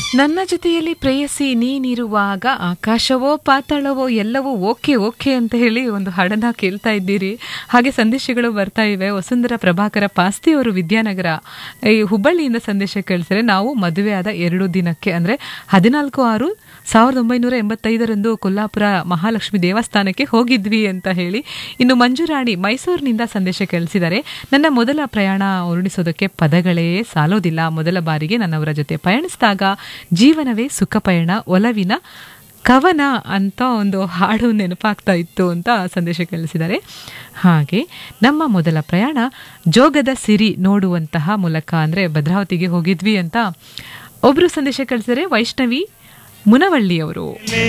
ನನ್ನ ಜೊತೆಯಲ್ಲಿ ಪ್ರೇಯಸಿ ನೀನಿರುವಾಗ ಆಕಾಶವೋ ಪಾತಾಳವೋ ಎಲ್ಲವೂ ಓಕೆ ಓಕೆ ಅಂತ ಹೇಳಿ ಒಂದು ಹಾಡನ್ನ ಕೇಳ್ತಾ ಇದ್ದೀರಿ ಹಾಗೆ ಸಂದೇಶಗಳು ಬರ್ತಾ ಇವೆ ವಸುಂಧರ ಪ್ರಭಾಕರ ಪಾಸ್ತಿ ಅವರು ವಿದ್ಯಾನಗರ ಈ ಹುಬ್ಬಳ್ಳಿಯಿಂದ ಸಂದೇಶ ಕಳಿಸಿದ್ರೆ ನಾವು ಮದುವೆ ಆದ ಎರಡು ದಿನಕ್ಕೆ ಅಂದ್ರೆ ಹದಿನಾಲ್ಕು ಆರು ಸಾವಿರದ ಒಂಬೈನೂರ ಎಂಬತ್ತೈದರಂದು ಕೊಲ್ಲಾಪುರ ಮಹಾಲಕ್ಷ್ಮಿ ದೇವಸ್ಥಾನಕ್ಕೆ ಹೋಗಿದ್ವಿ ಅಂತ ಹೇಳಿ ಇನ್ನು ಮಂಜುರಾಣಿ ಮೈಸೂರಿನಿಂದ ಸಂದೇಶ ಕಳಿಸಿದ್ದಾರೆ ನನ್ನ ಮೊದಲ ಪ್ರಯಾಣ ಉರುಣಿಸೋದಕ್ಕೆ ಪದಗಳೇ ಸಾಲೋದಿಲ್ಲ ಮೊದಲ ಬಾರಿಗೆ ನನ್ನವರ ಜೊತೆ ಪಯಣಿಸಿದಾಗ ಜೀವನವೇ ಸುಖ ಪಯಣ ಒಲವಿನ ಕವನ ಅಂತ ಒಂದು ಹಾಡು ನೆನಪಾಗ್ತಾ ಇತ್ತು ಅಂತ ಸಂದೇಶ ಕಳಿಸಿದ್ದಾರೆ ಹಾಗೆ ನಮ್ಮ ಮೊದಲ ಪ್ರಯಾಣ ಜೋಗದ ಸಿರಿ ನೋಡುವಂತಹ ಮೂಲಕ ಅಂದರೆ ಭದ್ರಾವತಿಗೆ ಹೋಗಿದ್ವಿ ಅಂತ ಒಬ್ಬರು ಸಂದೇಶ ಕಳಿಸಿದರೆ ವೈಷ್ಣವಿ ಮುನವಳ್ಳಿಯವರು